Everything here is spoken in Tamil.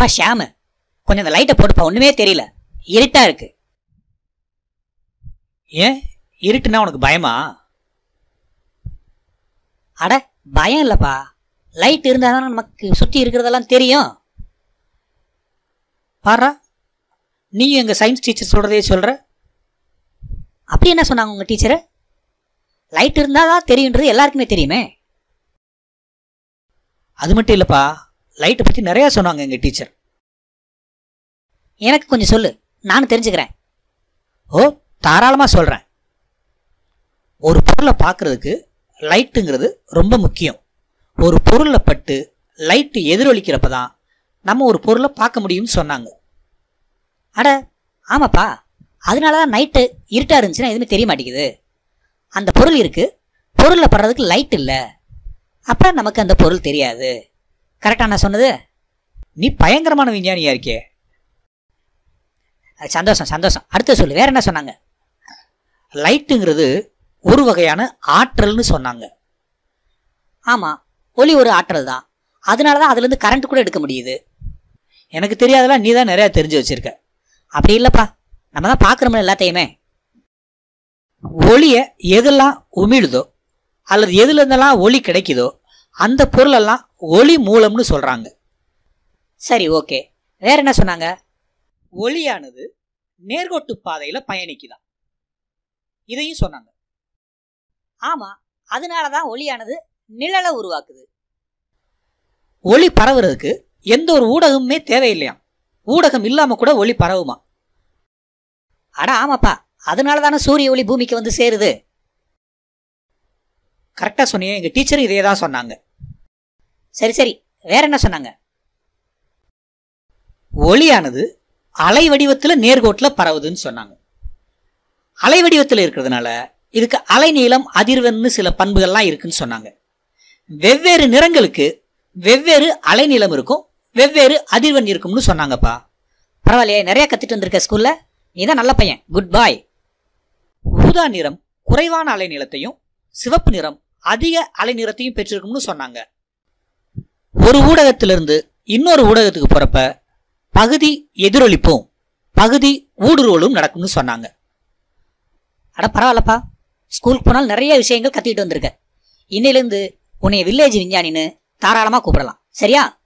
பா ஷாமு கொஞ்சம் அந்த லைட்டை போட்டுப்பா ஒண்ணுமே தெரியல இருட்டா இருக்கு ஏன் இருட்டுனா உனக்கு பயமா அட பயம் இல்லப்பா லைட் இருந்தா தானே நமக்கு சுத்தி இருக்கிறதெல்லாம் தெரியும் பாரா நீ எங்க சயின்ஸ் டீச்சர் சொல்றதே சொல்ற அப்படி என்ன சொன்னாங்க உங்க டீச்சர் லைட் இருந்தா தான் தெரியுன்றது எல்லாருக்குமே தெரியுமே அது மட்டும் இல்லப்பா லைட்டை பத்தி நிறைய சொன்னாங்க எங்க டீச்சர் எனக்கு கொஞ்சம் சொல்லு நானும் தெரிஞ்சுக்கிறேன் ஓ தாராளமா சொல்றேன் ஒரு பொருளை பார்க்கறதுக்கு லைட்டுங்கிறது ரொம்ப முக்கியம் ஒரு பொருளை பட்டு லைட்டு எதிரொலிக்கிறப்ப தான் நம்ம ஒரு பொருளை பார்க்க முடியும்னு சொன்னாங்க அட ஆமாப்பா அதனால தான் நைட்டு இருட்டா இருந்துச்சுன்னா எதுவுமே தெரிய மாட்டேங்குது அந்த பொருள் இருக்கு பொருளில் படுறதுக்கு லைட் இல்லை அப்ப நமக்கு அந்த பொருள் தெரியாது கரெக்டா நான் சொன்னது நீ பயங்கரமான விஞ்ஞானியா இருக்கே அது சந்தோஷம் சந்தோஷம் அடுத்து சொல்லு வேற என்ன சொன்னாங்க லைட்டுங்கிறது ஒரு வகையான ஆற்றல்னு சொன்னாங்க ஆமா ஒளி ஒரு ஆற்றல் தான் அதனால தான் அதுலேருந்து கரண்ட் கூட எடுக்க முடியுது எனக்கு தெரியாதெல்லாம் நீ தான் நிறைய தெரிஞ்சு வச்சிருக்க அப்படி இல்லைப்பா நம்ம தான் பார்க்குறோம்ல எல்லாத்தையுமே ஒளிய எதெல்லாம் உமிழுதோ அல்லது எதுல இருந்தெல்லாம் ஒளி கிடைக்குதோ அந்த பொருளெல்லாம் ஒளி மூலம்னு சொல்றாங்க சரி ஓகே வேற என்ன சொன்னாங்க ஒளியானது நேர்கோட்டு பாதையில பயணிக்குதாம் இதையும் சொன்னாங்க ஆமா அதனால தான் ஒளியானது நிழலை உருவாக்குது ஒளி பரவுறதுக்கு எந்த ஒரு ஊடகமுமே தேவையில்லையாம் ஊடகம் இல்லாம கூட ஒளி பரவுமா அட ஆமாப்பா அதனால தானே சூரிய ஒளி பூமிக்கு வந்து சேருது கரெக்டா சொன்னீங்க எங்க டீச்சர் இதே தான் சொன்னாங்க சரி சரி வேற என்ன சொன்னாங்க ஒளியானது அலை வடிவத்துல நேர்கோட்டுல பரவுதுன்னு சொன்னாங்க அலை வடிவத்துல இருக்கிறதுனால இதுக்கு அலைநீளம் அதிர்வென்னு சில பண்புகள்லாம் இருக்குன்னு சொன்னாங்க வெவ்வேறு நிறங்களுக்கு வெவ்வேறு அலைநீளம் இருக்கும் வெவ்வேறு அதிர்வெண் இருக்கும்னு சொன்னாங்கப்பா பரவாயில்லையே நிறைய கத்துட்டு வந்திருக்க ஸ்கூல்ல நீதான் நல்ல பையன் குட் பாய் ஊதா நிறம் குறைவான அலைநீளத்தையும் சிவப்பு நிறம் அதிக அலைநீளத்தையும் பெற்றிருக்கும்னு சொன்னாங்க ஒரு ஊடகத்திலிருந்து இன்னொரு ஊடகத்துக்கு போறப்ப பகுதி எதிரொலிப்பும் பகுதி ஊடுருவலும் நடக்கும்னு சொன்னாங்க அட பரவாயில்லப்பா ஸ்கூலுக்கு போனால் நிறைய விஷயங்கள் கத்திட்டு வந்திருக்க இன்னையிலேருந்து உன்னை வில்லேஜ் விஞ்ஞானின்னு தாராளமாக கூப்பிடலாம் சரியா